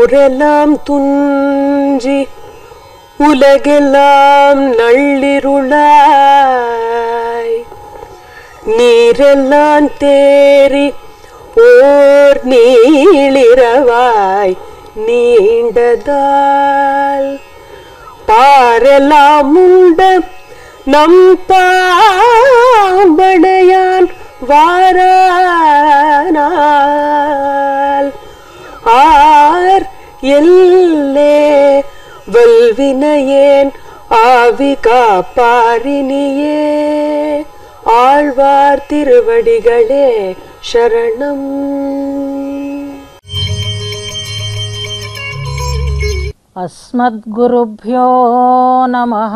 போரெல்லாம் துஞ்சி உலகெல்லாம் நள்ளிருளாய் நீரெல்லாம் தேறி ஓர் நீளிரவாய் நீண்டதால் பாரெல்லாம் உண்ட நம் பாம்படையான் வாரானால் ஆர் எல்லே வல்வினையேன் ஆவி காப்பாரினியே ஆழ்வார் திருவடிகளே சரணம் अस्मद्गुरुभ्यो नमः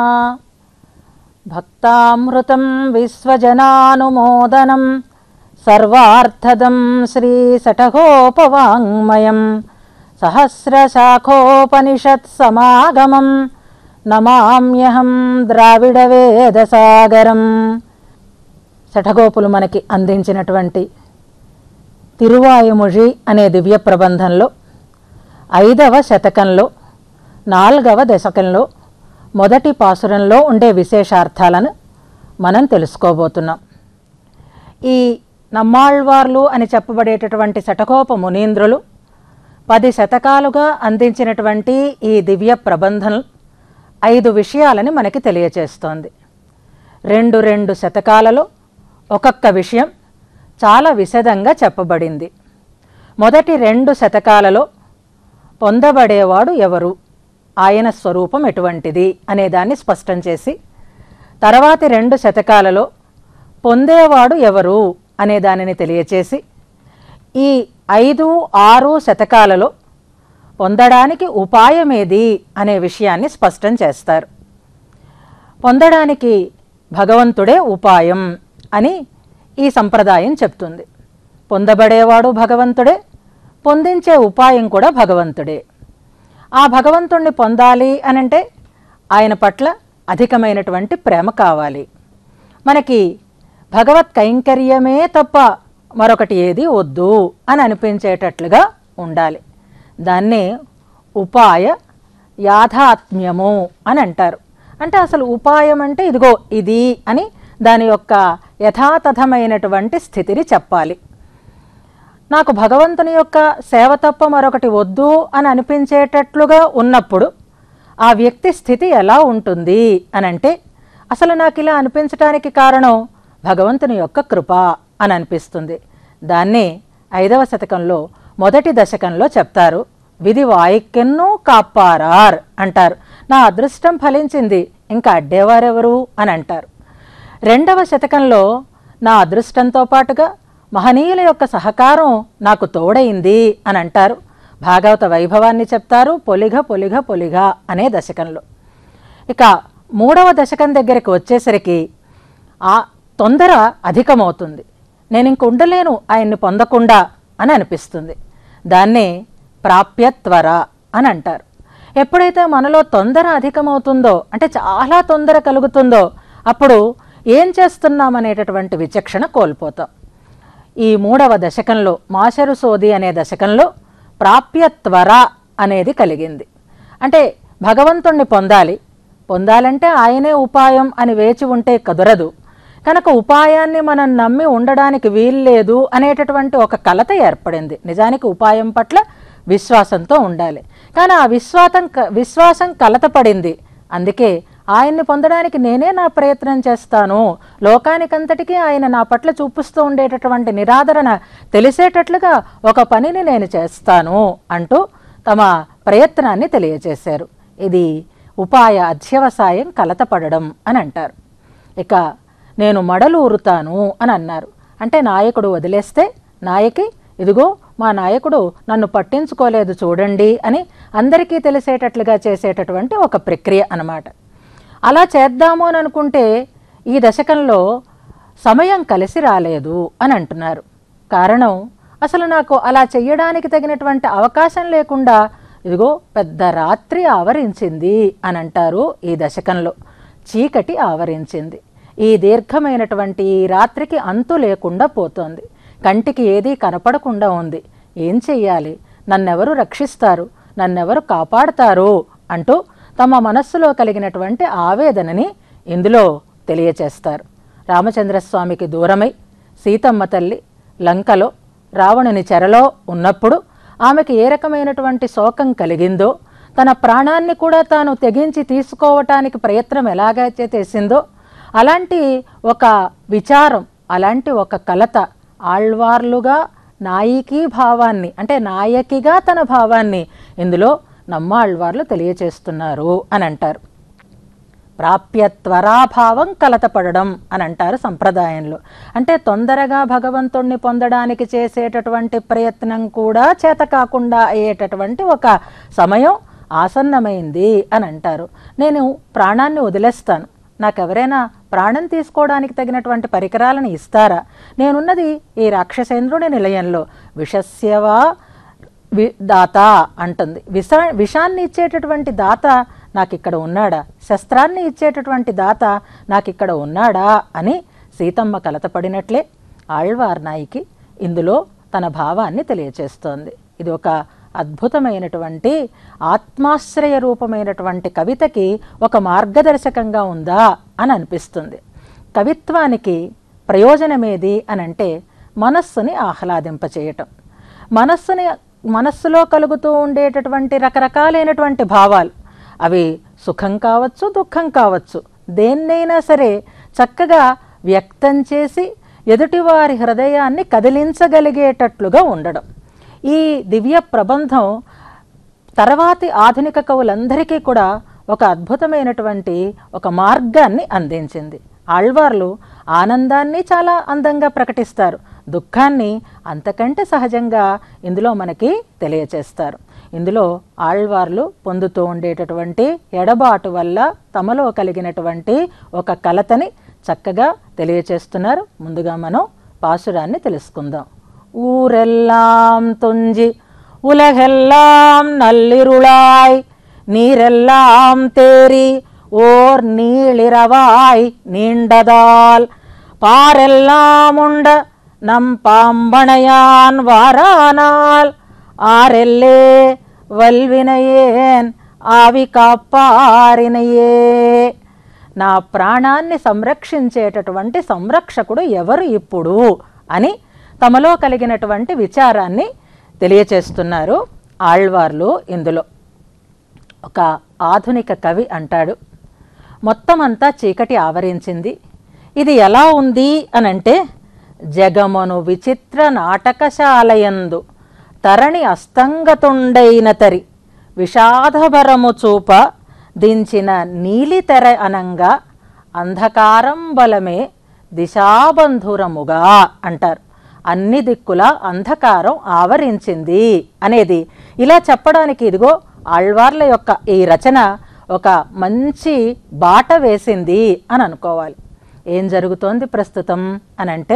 भक्तामृतं विश्वजनानुमोदनं सर्वार्थदं श्रीसठकोपवाङ्मयं सहस्रशाखोपनिषत्समागमं నమామ్యహం ద్రావిడవేదసాగరం శఠగోపులు మనకి అందించినటువంటి తిరువాయుముళి అనే దివ్య ప్రబంధంలో ఐదవ శతకంలో నాలుగవ దశకంలో మొదటి పాసురంలో ఉండే విశేషార్థాలను మనం తెలుసుకోబోతున్నాం ఈ నమ్మాళ్వార్లు అని చెప్పబడేటటువంటి శటకోప మునీంద్రులు పది శతకాలుగా అందించినటువంటి ఈ దివ్య ప్రబంధం ఐదు విషయాలని మనకి తెలియచేస్తోంది రెండు రెండు శతకాలలో ఒక్కొక్క విషయం చాలా విశదంగా చెప్పబడింది మొదటి రెండు శతకాలలో పొందబడేవాడు ఎవరు ఆయన స్వరూపం ఎటువంటిది అనేదాన్ని స్పష్టం చేసి తర్వాతి రెండు శతకాలలో పొందేవాడు ఎవరు అనే దానిని తెలియచేసి ఈ ఐదు ఆరు శతకాలలో పొందడానికి ఉపాయమేది అనే విషయాన్ని స్పష్టం చేస్తారు పొందడానికి భగవంతుడే ఉపాయం అని ఈ సంప్రదాయం చెప్తుంది పొందబడేవాడు భగవంతుడే పొందించే ఉపాయం కూడా భగవంతుడే ఆ భగవంతుణ్ణి పొందాలి అనంటే ఆయన పట్ల అధికమైనటువంటి ప్రేమ కావాలి మనకి భగవత్ కైంకర్యమే తప్ప మరొకటి ఏది వద్దు అని అనిపించేటట్లుగా ఉండాలి దాన్నే ఉపాయ యాథాత్మ్యము అని అంటారు అంటే అసలు ఉపాయం అంటే ఇదిగో ఇది అని దాని యొక్క యథాతథమైనటువంటి స్థితిని చెప్పాలి నాకు భగవంతుని యొక్క సేవ తప్ప మరొకటి వద్దు అని అనిపించేటట్లుగా ఉన్నప్పుడు ఆ వ్యక్తి స్థితి ఎలా ఉంటుంది అని అంటే అసలు నాకు ఇలా అనిపించటానికి కారణం భగవంతుని యొక్క కృప అని అనిపిస్తుంది దాన్నే ఐదవ శతకంలో మొదటి దశకంలో చెప్తారు విధి వాయిక్కెన్నూ కాపారార్ అంటారు నా అదృష్టం ఫలించింది ఇంకా అడ్డేవారెవరు అని అంటారు రెండవ శతకంలో నా అదృష్టంతో పాటుగా మహనీయుల యొక్క సహకారం నాకు తోడైంది అని అంటారు భాగవత వైభవాన్ని చెప్తారు పొలిగ పొలిగ పొలిగ అనే దశకంలో ఇక మూడవ దశకం దగ్గరికి వచ్చేసరికి ఆ తొందర అధికమవుతుంది నేను ఇంక ఉండలేను ఆయన్ని పొందకుండా అని అనిపిస్తుంది దాన్నే ప్రాప్యత్వర అని అంటారు ఎప్పుడైతే మనలో తొందర అధికమవుతుందో అంటే చాలా తొందర కలుగుతుందో అప్పుడు ఏం చేస్తున్నామనేటటువంటి విచక్షణ కోల్పోతాం ఈ మూడవ దశకంలో మాషరు సోది అనే దశకంలో ప్రాప్యత్వర అనేది కలిగింది అంటే భగవంతుణ్ణి పొందాలి పొందాలంటే ఆయనే ఉపాయం అని వేచి ఉంటే కుదరదు కనుక ఉపాయాన్ని మనం నమ్మి ఉండడానికి వీల్లేదు అనేటటువంటి ఒక కలత ఏర్పడింది నిజానికి ఉపాయం పట్ల విశ్వాసంతో ఉండాలి కానీ ఆ విశ్వాసం క- విశ్వాసం కలత పడింది అందుకే ఆయన్ని పొందడానికి నేనే నా ప్రయత్నం చేస్తాను లోకానికంతటికీ ఆయన నా పట్ల చూపిస్తూ ఉండేటటువంటి నిరాదరణ తెలిసేటట్లుగా ఒక పనిని నేను చేస్తాను అంటూ తమ ప్రయత్నాన్ని తెలియజేశారు ఇది ఉపాయ అధ్యవసాయం కలతపడడం అని అంటారు ఇక నేను మడలు ఊరుతాను అని అన్నారు అంటే నాయకుడు వదిలేస్తే నాయకి ఇదిగో మా నాయకుడు నన్ను పట్టించుకోలేదు చూడండి అని అందరికీ తెలిసేటట్లుగా చేసేటటువంటి ఒక ప్రక్రియ అన్నమాట అలా చేద్దాము అని అనుకుంటే ఈ దశకంలో సమయం కలిసి రాలేదు అని అంటున్నారు కారణం అసలు నాకు అలా చెయ్యడానికి తగినటువంటి అవకాశం లేకుండా ఇదిగో పెద్ద రాత్రి ఆవరించింది అని అంటారు ఈ దశకంలో చీకటి ఆవరించింది ఈ దీర్ఘమైనటువంటి ఈ రాత్రికి అంతు లేకుండా పోతోంది కంటికి ఏదీ కనపడకుండా ఉంది ఏం చెయ్యాలి నన్నెవరు రక్షిస్తారు నన్నెవరు కాపాడతారు అంటూ తమ మనస్సులో కలిగినటువంటి ఆవేదనని ఇందులో తెలియచేస్తారు రామచంద్రస్వామికి దూరమై సీతమ్మ తల్లి లంకలో రావణుని చెరలో ఉన్నప్పుడు ఆమెకి ఏ రకమైనటువంటి శోకం కలిగిందో తన ప్రాణాన్ని కూడా తాను తెగించి తీసుకోవటానికి ప్రయత్నం ఎలాగైతే చేసిందో అలాంటి ఒక విచారం అలాంటి ఒక కలత ఆళ్వార్లుగా నాయికీ భావాన్ని అంటే నాయకిగా తన భావాన్ని ఇందులో నమ్మాళ్వార్లు తెలియచేస్తున్నారు అని అంటారు ప్రాప్య త్వరాభావం కలతపడడం అని అంటారు సంప్రదాయంలో అంటే తొందరగా భగవంతుణ్ణి పొందడానికి చేసేటటువంటి ప్రయత్నం కూడా చేత కాకుండా అయ్యేటటువంటి ఒక సమయం ఆసన్నమైంది అని అంటారు నేను ప్రాణాన్ని వదిలేస్తాను నాకెవరైనా ప్రాణం తీసుకోవడానికి తగినటువంటి పరికరాలను ఇస్తారా నేనున్నది ఈ రాక్షసేంద్రుడి నిలయంలో విషస్యవా వి దాత అంటుంది విష విషాన్ని ఇచ్చేటటువంటి దాత నాకు ఇక్కడ ఉన్నాడా శస్త్రాన్ని ఇచ్చేటటువంటి దాత నాకు ఇక్కడ ఉన్నాడా అని సీతమ్మ కలతపడినట్లే ఆళ్వార్ నాయికి ఇందులో తన భావాన్ని తెలియచేస్తోంది ఇది ఒక అద్భుతమైనటువంటి ఆత్మాశ్రయ రూపమైనటువంటి కవితకి ఒక మార్గదర్శకంగా ఉందా అని అనిపిస్తుంది కవిత్వానికి ప్రయోజనమేది అని అంటే మనస్సుని ఆహ్లాదింపచేయటం మనస్సుని మనస్సులో కలుగుతూ ఉండేటటువంటి రకరకాలైనటువంటి భావాలు అవి సుఖం కావచ్చు దుఃఖం కావచ్చు దేన్నైనా సరే చక్కగా వ్యక్తం చేసి ఎదుటివారి హృదయాన్ని కదిలించగలిగేటట్లుగా ఉండడం ఈ దివ్య ప్రబంధం తర్వాతి ఆధునిక కవులందరికీ కూడా ఒక అద్భుతమైనటువంటి ఒక మార్గాన్ని అందించింది ఆళ్వార్లు ఆనందాన్ని చాలా అందంగా ప్రకటిస్తారు దుఃఖాన్ని అంతకంటే సహజంగా ఇందులో మనకి తెలియచేస్తారు ఇందులో ఆళ్వార్లు పొందుతూ ఉండేటటువంటి ఎడబాటు వల్ల తమలో కలిగినటువంటి ఒక కలతని చక్కగా తెలియచేస్తున్నారు ముందుగా మనం పాసురాన్ని తెలుసుకుందాం ஊரெல்லாம் துஞ்சி உலகெல்லாம் நள்ளிருளாய் நீரெல்லாம் தேறி ஓர் நீளிரவாய் நீண்டதால் பாரெல்லாம் உண்ட நம் பாம்பனையான் வாரானால் ஆரெல்லே వల్వినయేన్ ఆవి కాపారినయే నా ప్రాణాన్ని సంరక్షించేటటువంటి సంరక్షకుడు ఎవరు ఇప్పుడు అని తమలో కలిగినటువంటి విచారాన్ని తెలియచేస్తున్నారు ఆళ్వార్లు ఇందులో ఒక ఆధునిక కవి అంటాడు మొత్తం అంతా చీకటి ఆవరించింది ఇది ఎలా ఉంది అనంటే జగమను విచిత్ర నాటకశాలయందు తరణి అస్తంగతుండైన తరి విషాదభరము చూప దించిన నీలి తెర అనంగా అంధకారం బలమే దిశాబంధురముగా అంటారు అన్ని దిక్కుల అంధకారం ఆవరించింది అనేది ఇలా చెప్పడానికి ఇదిగో ఆళ్వార్ల యొక్క ఈ రచన ఒక మంచి బాట వేసింది అని అనుకోవాలి ఏం జరుగుతోంది ప్రస్తుతం అనంటే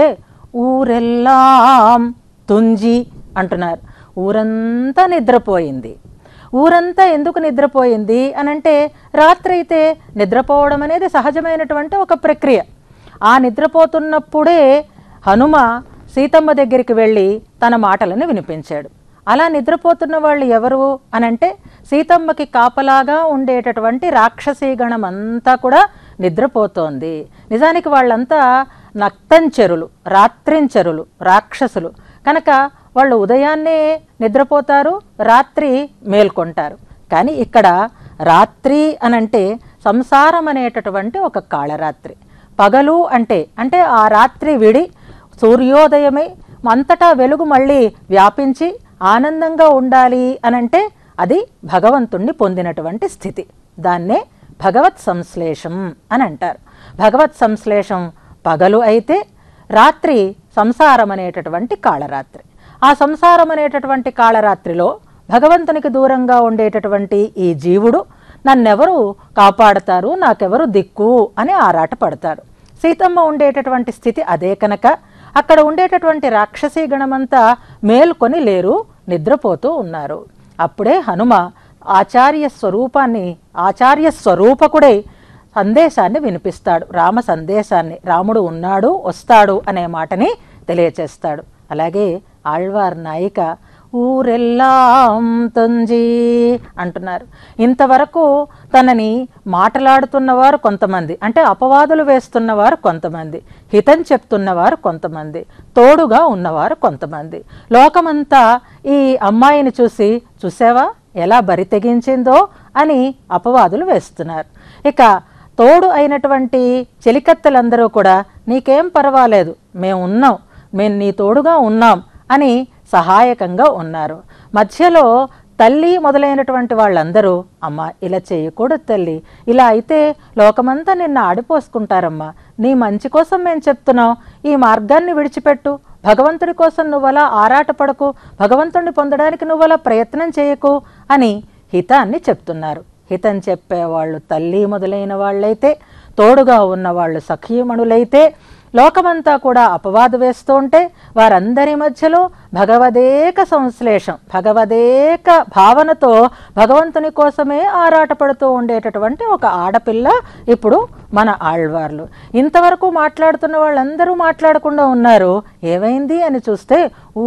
ఊరెల్లాం తుంజి అంటున్నారు ఊరంతా నిద్రపోయింది ఊరంతా ఎందుకు నిద్రపోయింది అనంటే రాత్రి అయితే నిద్రపోవడం అనేది సహజమైనటువంటి ఒక ప్రక్రియ ఆ నిద్రపోతున్నప్పుడే హనుమ సీతమ్మ దగ్గరికి వెళ్ళి తన మాటలను వినిపించాడు అలా నిద్రపోతున్న వాళ్ళు ఎవరు అనంటే సీతమ్మకి కాపలాగా ఉండేటటువంటి రాక్షసీ గణం అంతా కూడా నిద్రపోతోంది నిజానికి వాళ్ళంతా నక్తంచెరులు రాత్రించెరులు రాక్షసులు కనుక వాళ్ళు ఉదయాన్నే నిద్రపోతారు రాత్రి మేల్కొంటారు కానీ ఇక్కడ రాత్రి అనంటే సంసారం అనేటటువంటి ఒక కాళరాత్రి పగలు అంటే అంటే ఆ రాత్రి విడి సూర్యోదయమై అంతటా వెలుగు మళ్ళీ వ్యాపించి ఆనందంగా ఉండాలి అనంటే అది భగవంతుణ్ణి పొందినటువంటి స్థితి దాన్నే భగవత్ సంశ్లేషం అని అంటారు భగవత్ సంశ్లేషం పగలు అయితే రాత్రి సంసారం అనేటటువంటి కాళరాత్రి ఆ సంసారం అనేటటువంటి కాళరాత్రిలో భగవంతునికి దూరంగా ఉండేటటువంటి ఈ జీవుడు నన్నెవరు కాపాడతారు నాకెవరు దిక్కు అని ఆరాట పడతారు సీతమ్మ ఉండేటటువంటి స్థితి అదే కనుక అక్కడ ఉండేటటువంటి రాక్షసీ గణమంతా మేల్కొని లేరు నిద్రపోతూ ఉన్నారు అప్పుడే హనుమ ఆచార్య స్వరూపాన్ని ఆచార్య స్వరూపకుడై సందేశాన్ని వినిపిస్తాడు రామ సందేశాన్ని రాముడు ఉన్నాడు వస్తాడు అనే మాటని తెలియచేస్తాడు అలాగే ఆళ్వార్ నాయిక ఊరెల్లాం తుంజి అంటున్నారు ఇంతవరకు తనని మాట్లాడుతున్నవారు కొంతమంది అంటే అపవాదులు వేస్తున్నవారు కొంతమంది హితం చెప్తున్నవారు కొంతమంది తోడుగా ఉన్నవారు కొంతమంది లోకమంతా ఈ అమ్మాయిని చూసి చూసావా ఎలా బరి తెగించిందో అని అపవాదులు వేస్తున్నారు ఇక తోడు అయినటువంటి చెలికత్తెలందరూ కూడా నీకేం పర్వాలేదు మేము ఉన్నాం మేము నీ తోడుగా ఉన్నాం అని సహాయకంగా ఉన్నారు మధ్యలో తల్లి మొదలైనటువంటి వాళ్ళందరూ అమ్మ ఇలా చేయకూడదు తల్లి ఇలా అయితే లోకమంతా నిన్ను ఆడిపోసుకుంటారమ్మా నీ మంచి కోసం మేము చెప్తున్నాం ఈ మార్గాన్ని విడిచిపెట్టు భగవంతుడి కోసం నువ్వలా ఆరాటపడకు భగవంతుడిని పొందడానికి నువ్వలా ప్రయత్నం చేయకు అని హితాన్ని చెప్తున్నారు హితం చెప్పేవాళ్ళు తల్లి మొదలైన వాళ్ళైతే తోడుగా ఉన్నవాళ్ళు సఖీమణులైతే లోకమంతా కూడా అపవాదు వేస్తూ ఉంటే వారందరి మధ్యలో భగవదేక సంశ్లేషం భగవదేక భావనతో భగవంతుని కోసమే ఆరాటపడుతూ ఉండేటటువంటి ఒక ఆడపిల్ల ఇప్పుడు మన ఆళ్వార్లు ఇంతవరకు మాట్లాడుతున్న వాళ్ళందరూ మాట్లాడకుండా ఉన్నారు ఏమైంది అని చూస్తే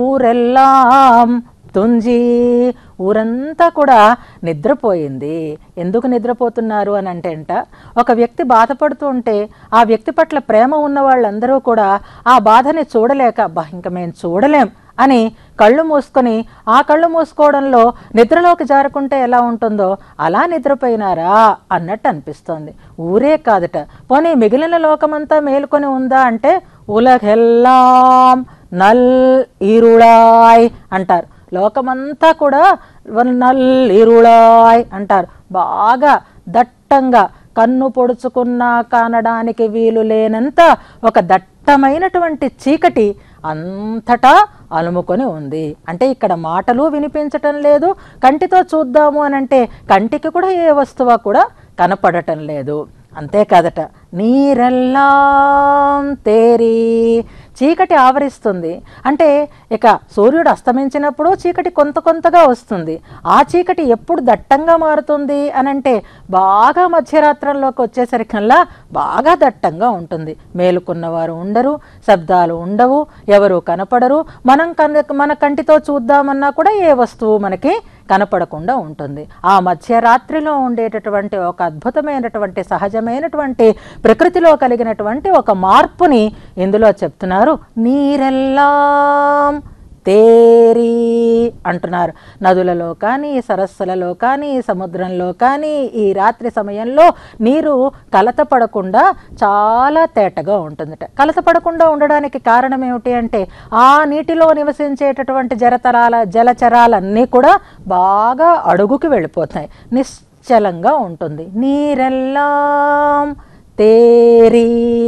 ఊరెల్లాం తుంజి ఊరంతా కూడా నిద్రపోయింది ఎందుకు నిద్రపోతున్నారు అని అంటే అంట ఒక వ్యక్తి బాధపడుతూ ఉంటే ఆ వ్యక్తి పట్ల ప్రేమ ఉన్న వాళ్ళందరూ కూడా ఆ బాధని చూడలేక అబ్బా ఇంకా మేము చూడలేం అని కళ్ళు మూసుకొని ఆ కళ్ళు మూసుకోవడంలో నిద్రలోకి జారుకుంటే ఎలా ఉంటుందో అలా నిద్రపోయినారా అన్నట్టు అనిపిస్తోంది ఊరే కాదట పోనీ మిగిలిన లోకమంతా మేలుకొని ఉందా అంటే ఉలగెల్లాం నల్ ఇరుళాయ్ అంటారు లోకమంతా కూడా నల్ ఇరుళాయ్ అంటారు బాగా దట్టంగా కన్ను పొడుచుకున్నా కానడానికి వీలు లేనంత ఒక దట్టమైనటువంటి చీకటి అంతటా అలుముకొని ఉంది అంటే ఇక్కడ మాటలు వినిపించటం లేదు కంటితో చూద్దాము అని అంటే కంటికి కూడా ఏ వస్తువు కూడా కనపడటం లేదు అంతేకాదట నీరెల్లాం తేరి చీకటి ఆవరిస్తుంది అంటే ఇక సూర్యుడు అస్తమించినప్పుడు చీకటి కొంత కొంతగా వస్తుంది ఆ చీకటి ఎప్పుడు దట్టంగా మారుతుంది అని అంటే బాగా మధ్యరాత్రంలోకి వచ్చేసరికల్లా బాగా దట్టంగా ఉంటుంది మేలుకున్నవారు ఉండరు శబ్దాలు ఉండవు ఎవరు కనపడరు మనం కన మన కంటితో చూద్దామన్నా కూడా ఏ వస్తువు మనకి కనపడకుండా ఉంటుంది ఆ మధ్యరాత్రిలో ఉండేటటువంటి ఒక అద్భుతమైనటువంటి సహజమైనటువంటి ప్రకృతిలో కలిగినటువంటి ఒక మార్పుని ఇందులో చెప్తున్నారు నీరెల్లాం తేరి అంటున్నారు నదులలో కానీ సరస్సులలో కానీ సముద్రంలో కానీ ఈ రాత్రి సమయంలో నీరు కలత పడకుండా చాలా తేటగా ఉంటుందట కలత పడకుండా ఉండడానికి కారణం ఏమిటి అంటే ఆ నీటిలో నివసించేటటువంటి జరతరాల జలచరాలన్నీ కూడా బాగా అడుగుకి వెళ్ళిపోతాయి నిశ్చలంగా ఉంటుంది నీరెల్లాం తేరి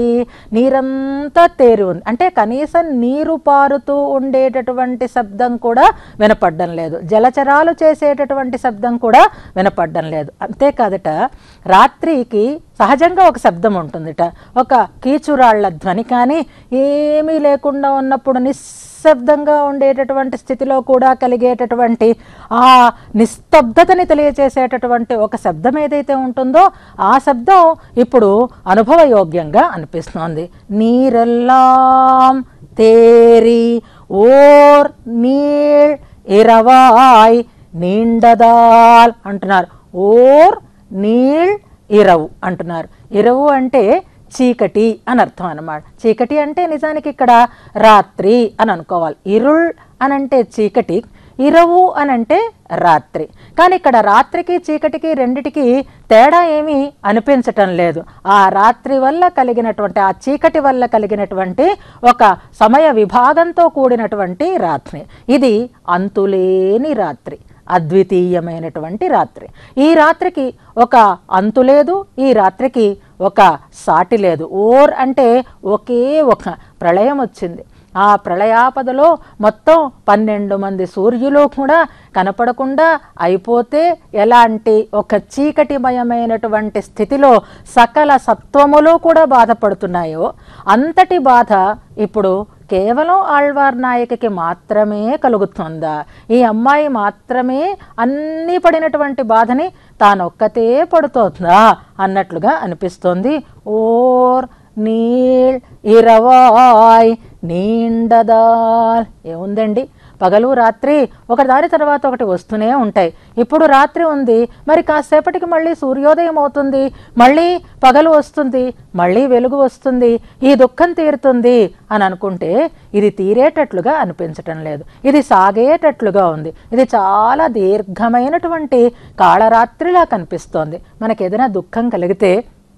నీరంతా తేరి ఉంది అంటే కనీసం నీరు పారుతూ ఉండేటటువంటి శబ్దం కూడా వినపడడం లేదు జలచరాలు చేసేటటువంటి శబ్దం కూడా వినపడడం లేదు అంతేకాదట రాత్రికి సహజంగా ఒక శబ్దం ఉంటుందిట ఒక కీచురాళ్ల ధ్వని కానీ ఏమీ లేకుండా ఉన్నప్పుడు నిశ్శబ్దంగా ఉండేటటువంటి స్థితిలో కూడా కలిగేటటువంటి ఆ నిస్తబ్దతని తెలియచేసేటటువంటి ఒక శబ్దం ఏదైతే ఉంటుందో ఆ శబ్దం ఇప్పుడు అనుభవయోగ్యంగా అనిపిస్తోంది నీరెల్లాం తేరి ఓర్ నీళ్ ఇరవాయ్ నీండదాల్ అంటున్నారు ఓర్ నీళ్ ఇరవు అంటున్నారు ఇరవు అంటే చీకటి అని అర్థం అన్నమాట చీకటి అంటే నిజానికి ఇక్కడ రాత్రి అని అనుకోవాలి ఇరుళ్ అని అంటే చీకటి ఇరవు అని అంటే రాత్రి కానీ ఇక్కడ రాత్రికి చీకటికి రెండిటికి తేడా ఏమీ అనిపించటం లేదు ఆ రాత్రి వల్ల కలిగినటువంటి ఆ చీకటి వల్ల కలిగినటువంటి ఒక సమయ విభాగంతో కూడినటువంటి రాత్రి ఇది అంతులేని రాత్రి అద్వితీయమైనటువంటి రాత్రి ఈ రాత్రికి ఒక అంతు లేదు ఈ రాత్రికి ఒక సాటి లేదు ఓర్ అంటే ఒకే ఒక ప్రళయం వచ్చింది ఆ ప్రళయాపదలో మొత్తం పన్నెండు మంది సూర్యులు కూడా కనపడకుండా అయిపోతే ఎలాంటి ఒక చీకటిమయమైనటువంటి స్థితిలో సకల సత్వములు కూడా బాధపడుతున్నాయో అంతటి బాధ ఇప్పుడు కేవలం ఆళ్వార్ నాయకికి మాత్రమే కలుగుతుందా ఈ అమ్మాయి మాత్రమే అన్నీ పడినటువంటి బాధని తానొక్కతే పడుతోందా అన్నట్లుగా అనిపిస్తోంది ఓర్ నీళ్ ఇరవాయ్ నీండదాల్ ఏముందండి పగలు రాత్రి ఒక దాని తర్వాత ఒకటి వస్తూనే ఉంటాయి ఇప్పుడు రాత్రి ఉంది మరి కాసేపటికి మళ్ళీ సూర్యోదయం అవుతుంది మళ్ళీ పగలు వస్తుంది మళ్ళీ వెలుగు వస్తుంది ఈ దుఃఖం తీరుతుంది అని అనుకుంటే ఇది తీరేటట్లుగా అనిపించటం లేదు ఇది సాగేటట్లుగా ఉంది ఇది చాలా దీర్ఘమైనటువంటి కాళరాత్రిలా కనిపిస్తోంది మనకి ఏదైనా దుఃఖం కలిగితే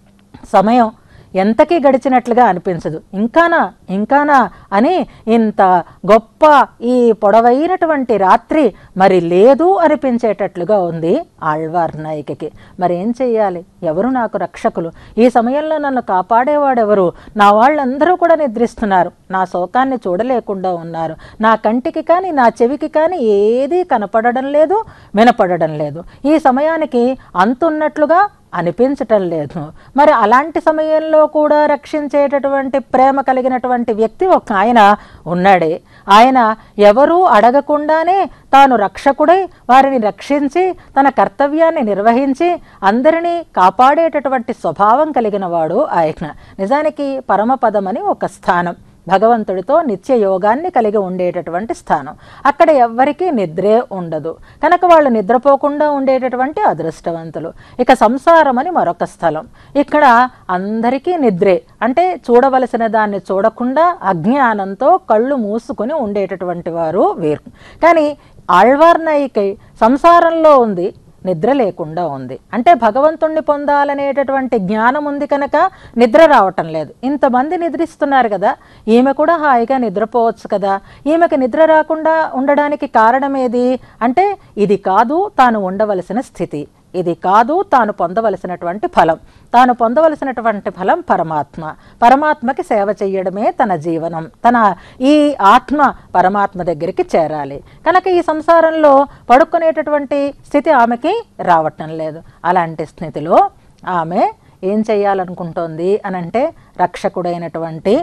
సమయం ఎంతకీ గడిచినట్లుగా అనిపించదు ఇంకానా ఇంకానా అని ఇంత గొప్ప ఈ పొడవైనటువంటి రాత్రి మరి లేదు అనిపించేటట్లుగా ఉంది ఆళ్వార్ నాయికకి మరి ఏం చెయ్యాలి ఎవరు నాకు రక్షకులు ఈ సమయంలో నన్ను కాపాడేవాడెవరు నా వాళ్ళందరూ కూడా నిద్రిస్తున్నారు నా శోకాన్ని చూడలేకుండా ఉన్నారు నా కంటికి కానీ నా చెవికి కానీ ఏదీ కనపడడం లేదు వినపడడం లేదు ఈ సమయానికి అంతున్నట్లుగా అనిపించటం లేదు మరి అలాంటి సమయంలో కూడా రక్షించేటటువంటి ప్రేమ కలిగినటువంటి వ్యక్తి ఒక ఆయన ఉన్నాడే ఆయన ఎవరూ అడగకుండానే తాను రక్షకుడై వారిని రక్షించి తన కర్తవ్యాన్ని నిర్వహించి అందరినీ కాపాడేటటువంటి స్వభావం కలిగిన వాడు ఆయన నిజానికి పరమపదమని ఒక స్థానం భగవంతుడితో నిత్య యోగాన్ని కలిగి ఉండేటటువంటి స్థానం అక్కడ ఎవ్వరికీ నిద్రే ఉండదు కనుక వాళ్ళు నిద్రపోకుండా ఉండేటటువంటి అదృష్టవంతులు ఇక సంసారం అని మరొక స్థలం ఇక్కడ అందరికీ నిద్రే అంటే చూడవలసిన దాన్ని చూడకుండా అజ్ఞానంతో కళ్ళు మూసుకొని ఉండేటటువంటి వారు వీరు కానీ ఆళ్వార్నాయికై సంసారంలో ఉంది నిద్ర లేకుండా ఉంది అంటే భగవంతుణ్ణి పొందాలనేటటువంటి జ్ఞానం ఉంది కనుక నిద్ర రావటం లేదు ఇంతమంది నిద్రిస్తున్నారు కదా ఈమె కూడా హాయిగా నిద్రపోవచ్చు కదా ఈమెకి నిద్ర రాకుండా ఉండడానికి కారణం ఏది అంటే ఇది కాదు తాను ఉండవలసిన స్థితి ఇది కాదు తాను పొందవలసినటువంటి ఫలం తాను పొందవలసినటువంటి ఫలం పరమాత్మ పరమాత్మకి సేవ చేయడమే తన జీవనం తన ఈ ఆత్మ పరమాత్మ దగ్గరికి చేరాలి కనుక ఈ సంసారంలో పడుకునేటటువంటి స్థితి ఆమెకి రావటం లేదు అలాంటి స్థితిలో ఆమె ఏం చేయాలనుకుంటోంది అనంటే రక్షకుడైనటువంటి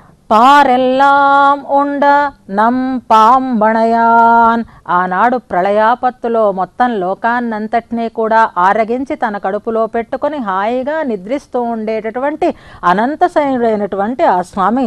పారెల్లాం ఉండ నం పాంబణయాన్ ఆనాడు ప్రళయాపత్తులో మొత్తం లోకాన్నంతటినీ కూడా ఆరగించి తన కడుపులో పెట్టుకొని హాయిగా నిద్రిస్తూ ఉండేటటువంటి అనంతశయనుడైనటువంటి ఆ స్వామి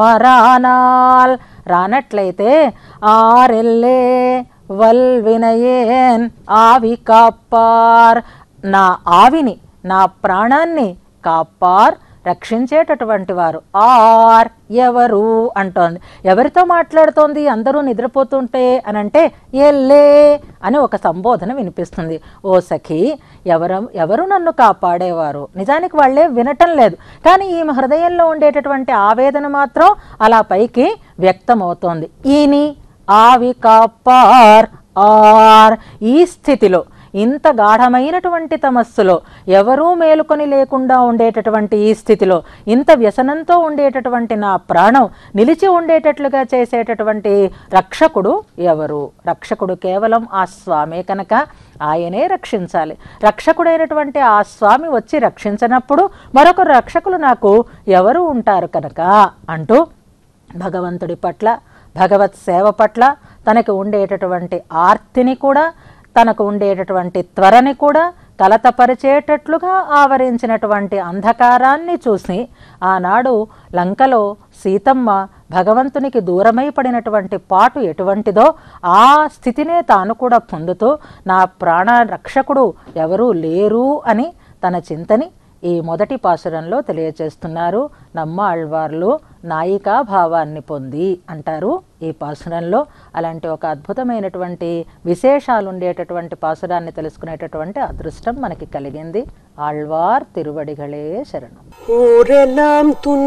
వరానాల్ రానట్లయితే ఆరెల్లే వల్ వినయేన్ ఆవి కాపార్ నా ఆవిని నా ప్రాణాన్ని కాపార్ రక్షించేటటువంటి వారు ఆర్ ఎవరు అంటోంది ఎవరితో మాట్లాడుతోంది అందరూ నిద్రపోతుంటే అని అంటే ఎల్లే అని ఒక సంబోధన వినిపిస్తుంది ఓ సఖి ఎవరు ఎవరు నన్ను కాపాడేవారు నిజానికి వాళ్ళే వినటం లేదు కానీ ఈమె హృదయంలో ఉండేటటువంటి ఆవేదన మాత్రం అలా పైకి వ్యక్తమవుతోంది ఈని ఆవి కాపార్ ఆర్ ఈ స్థితిలో ఇంత గాఢమైనటువంటి తమస్సులో ఎవరూ మేలుకొని లేకుండా ఉండేటటువంటి ఈ స్థితిలో ఇంత వ్యసనంతో ఉండేటటువంటి నా ప్రాణం నిలిచి ఉండేటట్లుగా చేసేటటువంటి రక్షకుడు ఎవరు రక్షకుడు కేవలం ఆ స్వామే కనుక ఆయనే రక్షించాలి రక్షకుడైనటువంటి ఆ స్వామి వచ్చి రక్షించినప్పుడు మరొక రక్షకులు నాకు ఎవరు ఉంటారు కనుక అంటూ భగవంతుడి పట్ల భగవత్ సేవ పట్ల తనకి ఉండేటటువంటి ఆర్తిని కూడా తనకు ఉండేటటువంటి త్వరని కూడా కలతపరిచేటట్లుగా ఆవరించినటువంటి అంధకారాన్ని చూసి ఆనాడు లంకలో సీతమ్మ భగవంతునికి దూరమై పడినటువంటి పాటు ఎటువంటిదో ఆ స్థితినే తాను కూడా పొందుతూ నా ప్రాణ రక్షకుడు ఎవరూ లేరు అని తన చింతని ఈ మొదటి పాసురంలో తెలియచేస్తున్నారు నమ్మ ఆళ్వార్లు నాయికా భావాన్ని పొంది అంటారు ఈ పాసురంలో అలాంటి ఒక అద్భుతమైనటువంటి విశేషాలు ఉండేటటువంటి పాసురాన్ని తెలుసుకునేటటువంటి అదృష్టం మనకి కలిగింది ఆళ్వార్ తిరువడిగళే శరణం ஊரெல்லாம்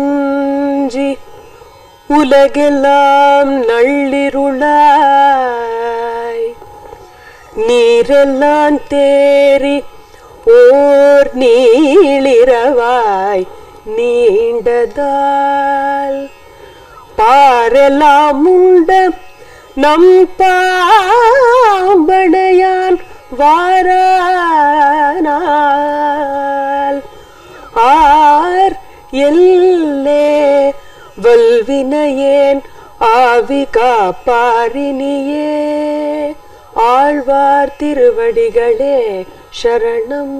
துஞ்சி உலகெல்லாம் நள்ளிருளாய் நீரெல்லாம் தேறி ஓர் நீளிரவாய் நீண்டதால் பாரெல்லாம் உண்ட நம் பாம்படையான் வாரானால் ஆர் எல்லே வல்வினையேன் ஆவி காப்பாரினியே ஆழ்வார் திருவடிகளே சரணம்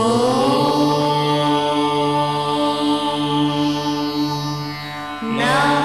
Nam